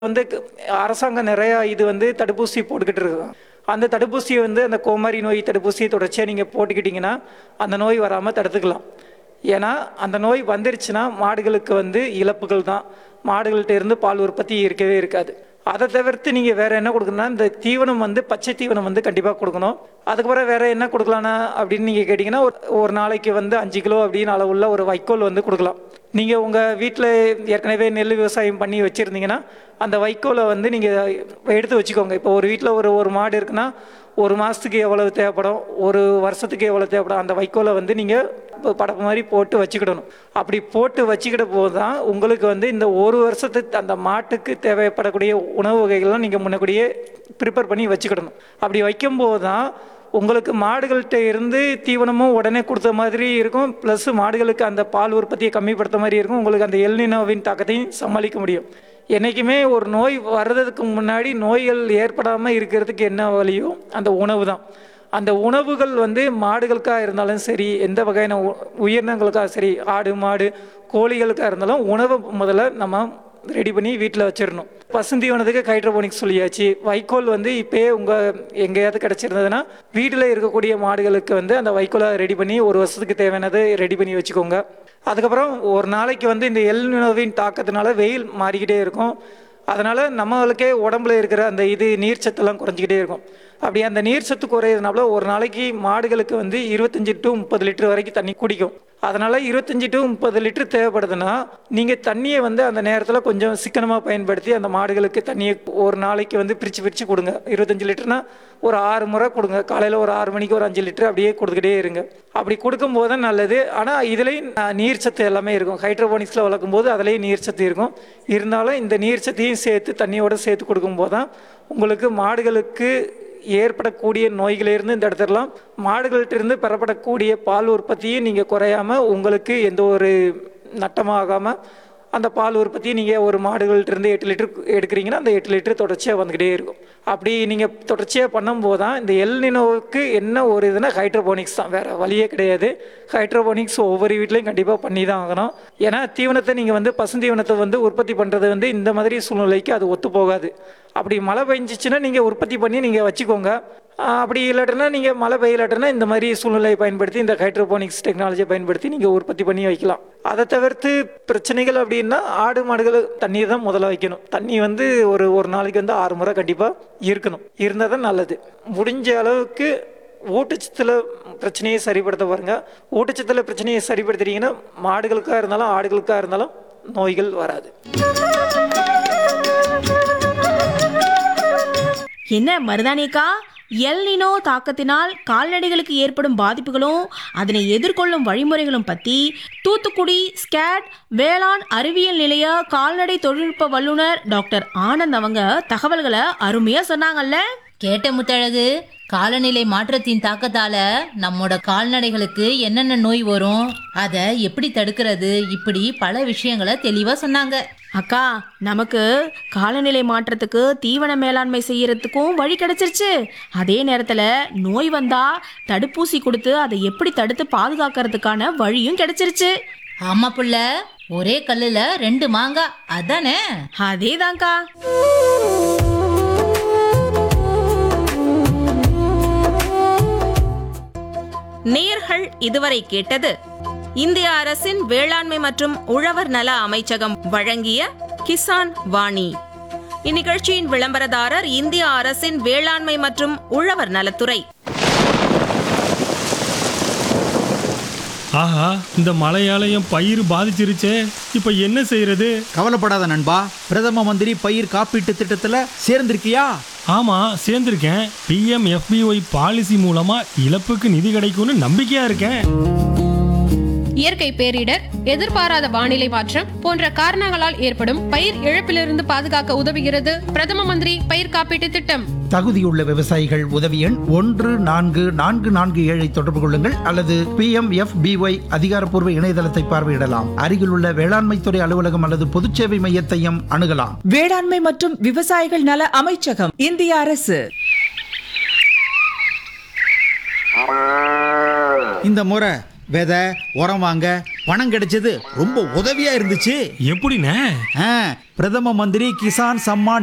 வந்து க- அரசாங்கம் நிறையா இது வந்து தடுப்பூசி போட்டுக்கிட்டு இருக்காங்க அந்த தடுப்பூசியை வந்து அந்த கோமாரி நோய் தடுப்பூசியை தொடர்ச்சியாக நீங்கள் போட்டுக்கிட்டிங்கன்னா அந்த நோய் வராமல் தடுத்துக்கலாம் ஏன்னா அந்த நோய் வந்துருச்சுன்னா மாடுகளுக்கு வந்து இழப்புகள் தான் மாடுகள்கிட்ட இருந்து பால் உற்பத்தி இருக்கவே இருக்காது அதை தவிர்த்து நீங்கள் வேறு என்ன கொடுக்கணும்னா இந்த தீவனம் வந்து பச்சை தீவனம் வந்து கண்டிப்பாக கொடுக்கணும் அதுக்கப்புறம் வேறு என்ன கொடுக்கலான்னா அப்படின்னு நீங்கள் கேட்டிங்கன்னா ஒரு ஒரு நாளைக்கு வந்து அஞ்சு கிலோ அப்படின்னு அளவுள்ள ஒரு வைக்கோல் வந்து கொடுக்கலாம் நீங்கள் உங்கள் வீட்டில் ஏற்கனவே நெல் விவசாயம் பண்ணி வச்சுருந்தீங்கன்னா அந்த வைக்கோலை வந்து நீங்கள் எடுத்து வச்சுக்கோங்க இப்போ ஒரு வீட்டில் ஒரு ஒரு மாடு இருக்குன்னா ஒரு மாதத்துக்கு எவ்வளவு தேவைப்படும் ஒரு வருஷத்துக்கு எவ்வளோ தேவைப்படும் அந்த வைக்கோலை வந்து நீங்கள் படப்பு மாதிரி போட்டு வச்சுக்கிடணும் அப்படி போட்டு வச்சுக்கிட போது தான் உங்களுக்கு வந்து இந்த ஒரு வருஷத்துக்கு அந்த மாட்டுக்கு தேவைப்படக்கூடிய உணவு வகைகள்லாம் நீங்கள் முன்னக்கூடியே ப்ரிப்பேர் பண்ணி வச்சுக்கிடணும் அப்படி வைக்கும்போது தான் உங்களுக்கு மாடுகள்கிட்ட இருந்து தீவனமும் உடனே கொடுத்த மாதிரி இருக்கும் ப்ளஸ் மாடுகளுக்கு அந்த பால் உற்பத்தியை கம்மிப்படுத்த மாதிரி இருக்கும் உங்களுக்கு அந்த எல்னினோவின் தாக்கத்தையும் சமாளிக்க முடியும் என்றைக்குமே ஒரு நோய் வர்றதுக்கு முன்னாடி நோய்கள் ஏற்படாமல் இருக்கிறதுக்கு என்ன வழியோ அந்த உணவு தான் அந்த உணவுகள் வந்து மாடுகளுக்காக இருந்தாலும் சரி எந்த வகையான உ- உயிரினங்களுக்காக சரி ஆடு மாடு கோழிகளுக்காக இருந்தாலும் உணவை முதல்ல நம்ம ரெடி பண்ணி வீட்டில் வச்சிடணும் பசுந்தீவனத்துக்கு ஹைட்ரோபோனிக்ஸ் சொல்லியாச்சு வைக்கோல் வந்து இப்போயே உங்கள் எங்கேயாவது கிடச்சிருந்ததுன்னா வீட்டில் இருக்கக்கூடிய மாடுகளுக்கு வந்து அந்த வைக்கோலை ரெடி பண்ணி ஒரு வருஷத்துக்கு தேவையானதை ரெடி பண்ணி வச்சுக்கோங்க அதுக்கப்புறம் ஒரு நாளைக்கு வந்து இந்த எல் உணவின் தாக்கத்தினால வெயில் மாறிக்கிட்டே இருக்கும் அதனால் நம்மளுக்கே உடம்புல இருக்கிற அந்த இது நீர் சத்தெல்லாம் குறைஞ்சிக்கிட்டே இருக்கும் அப்படி அந்த நீர் சத்து குறையிறதுனால ஒரு நாளைக்கு மாடுகளுக்கு வந்து இருபத்தஞ்சி டு முப்பது லிட்டர் வரைக்கும் தண்ணி குடிக்கும் அதனால் இருபத்தஞ்சி டு முப்பது லிட்டர் தேவைப்படுதுன்னா நீங்கள் தண்ணியை வந்து அந்த நேரத்தில் கொஞ்சம் சிக்கனமாக பயன்படுத்தி அந்த மாடுகளுக்கு தண்ணியை ஒரு நாளைக்கு வந்து பிரித்து பிரித்து கொடுங்க இருபத்தஞ்சி லிட்டர்னா ஒரு ஆறு முறை கொடுங்க காலையில் ஒரு ஆறு மணிக்கு ஒரு அஞ்சு லிட்டர் அப்படியே கொடுத்துக்கிட்டே இருங்க அப்படி கொடுக்கும்போது தான் நல்லது ஆனால் இதுலேயும் ஆஹ், நீர் சத்து எல்லாமே இருக்கும் ஹைட்ரோபோனிக்ஸில் வளர்க்கும் போது அதுலேயும் நீர் சத்து இருக்கும் இருந்தாலும் இந்த நீர் சத்தையும் சேர்த்து தண்ணியோட சேர்த்து கொடுக்கும்போது தான் உங்களுக்கு மாடுகளுக்கு ஏற்படக்கூடிய நோய்களிலிருந்து இந்த இடத்துலாம் மாடுகள்கிட்ட இருந்து பெறப்படக்கூடிய பால் உற்பத்தியை நீங்கள் குறையாம உங்களுக்கு எந்த ஒரு நட்டமாகாமல் அந்த பால் உற்பத்தியை நீங்கள் ஒரு மாடுகள்கிட்ட இருந்து எட்டு லிட்டர் எடுக்கிறீங்கன்னா அந்த எட்டு லிட்டர் தொடர்ச்சியாக வந்துக்கிட்டே இருக்கும் அப்படி நீங்கள் தொடர்ச்சியாக பண்ணும்போது தான் இந்த எல்நினோவுக்கு என்ன ஒரு இதுனா ஹைட்ரோபோனிக்ஸ் தான் வேறு வழியே கிடையாது ஹைட்ரோபோனிக்ஸ் ஒவ்வொரு வீட்லேயும் கண்டிப்பாக பண்ணி தான் ஆகணும் ஏன்னா தீவனத்தை நீங்கள் வந்து பசுந்தீவனத்தை வந்து உற்பத்தி பண்ணுறது வந்து இந்த மாதிரி சூழ்நிலைக்கு அது ஒத்து போகாது அப்படி மழை பெஞ்சிச்சுன்னா நீங்கள் உற்பத்தி பண்ணி நீங்கள் வச்சுக்கோங்க ஆஹ் அப்படி இல்லாட்டினா நீங்கள் மழை பெய்யலாட்டினா இந்த மாதிரி சூழ்நிலையை பயன்படுத்தி இந்த ஹைட்ரோபோனிக்ஸ் டெக்னாலஜியை பயன்படுத்தி நீங்கள் உற்பத்தி பண்ணி வைக்கலாம் அதை தவிர்த்து பிரச்சனைகள் அப்படின்னா ஆடு மாடுகள் தண்ணி தான் முதல்ல வைக்கணும் தண்ணி வந்து ஒரு ஒரு நாளைக்கு வந்து ஆறு முறை கண்டிப்பாக இருக்கணும் இருந்தால் தான் நல்லது முடிஞ்ச அளவுக்கு ஊட்டச்சத்தில் பிரச்சனையை சரிப்படுத்த பாருங்க ஊட்டச்சத்தில் பிரச்சனையை சரிப்படுத்துறீங்கன்னா மாடுகளுக்காக இருந்தாலும் ஆடுகளுக்காக இருந்தாலும் நோய்கள் வராது என்ன மருதானிக்கா எல்னினோ தாக்கத்தினால் கால்நடைகளுக்கு ஏற்படும் பாதிப்புகளும் அதனை எதிர்கொள்ளும் வழிமுறைகளும் பத்தி தூத்துக்குடி ஸ்கேட் வேளாண் அறிவியல் நிலைய கால்நடை தொழில்நுட்ப வல்லுநர் டாக்டர் ஆனந்த் அவங்க தகவல்களை அருமையா சொன்னாங்கல்ல கேட்ட முத்தழகு காலநிலை மாற்றத்தின் தாக்கத்தால நம்மோட கால்நடைகளுக்கு என்னென்ன நோய் வரும் அதை எப்படி தடுக்கிறது இப்படி பல விஷயங்களை தெளிவா சொன்னாங்க அக்கா நமக்கு காலநிலை மாற்றத்துக்கு தீவன மேலாண்மை செய்யறதுக்கும் வழி கிடைச்சிருச்சு அதே நேரத்தில் நோய் வந்தா தடுப்பூசி கொடுத்து அதை எப்படி தடுத்து பாதுகாக்கிறதுக்கான வழியும் கிடைச்சிருச்சு ஆமா புள்ள ஒரே கல்லுல ரெண்டு மாங்காய் அதானே அதேதான்க்கா நேர்கள் இதுவரை கேட்டது இந்திய அரசின் வேளாண்மை மற்றும் உழவர் நல அமைச்சகம் வழங்கிய கிசான் வாணி இந்நிகழ்ச்சியின் விளம்பரதாரர் இந்திய அரசின் வேளாண்மை மற்றும் உழவர் நலத்துறை ஆஹா இந்த மழையால என் பயிர் பாதிச்சிருச்சே இப்போ என்ன செய்யறது கவலைப்படாத நண்பா பிரதம மந்திரி பயிர் காப்பீட்டு திட்டத்துல சேர்ந்திருக்கியா ஆமா சேர்ந்திருக்கேன் பிஎம் எஃபிஒய் பாலிசி மூலமா இழப்புக்கு நிதி கிடைக்கும்னு நம்பிக்கையா இருக்கேன் இயற்கை பேரிடர் எதிர்பாராத வானிலை மாற்றம் போன்ற காரணங்களால் ஏற்படும் பயிர் இழப்பிலிருந்து பாதுகாக்க உதவுகிறது பிரதம மந்திரி பயிர் காப்பீட்டு திட்டம் தகுதியுள்ள விவசாயிகள் உதவி எண் ஒன்று நான்கு நான்கு நான்கு ஏழை தொடர்பு கொள்ளுங்கள் அல்லது பி எம் எஃப் பிஒய் அதிகாரப்பூர்வ இணையதளத்தை பார்வையிடலாம் அருகிலுள்ள வேளாண்மைத்துறை அலுவலகம் அல்லது பொதுச்சேவை மையத்தையும் அணுகலாம் வேளாண்மை மற்றும் விவசாயிகள் நல அமைச்சகம் இந்திய அரசு இந்த முறை விதை உரம் வாங்க பணம் கிடைச்சது ரொம்ப உதவியா இருந்துச்சு எப்படிண்ணே ஆ, பிரதம மந்திரி கிசான் சம்மான்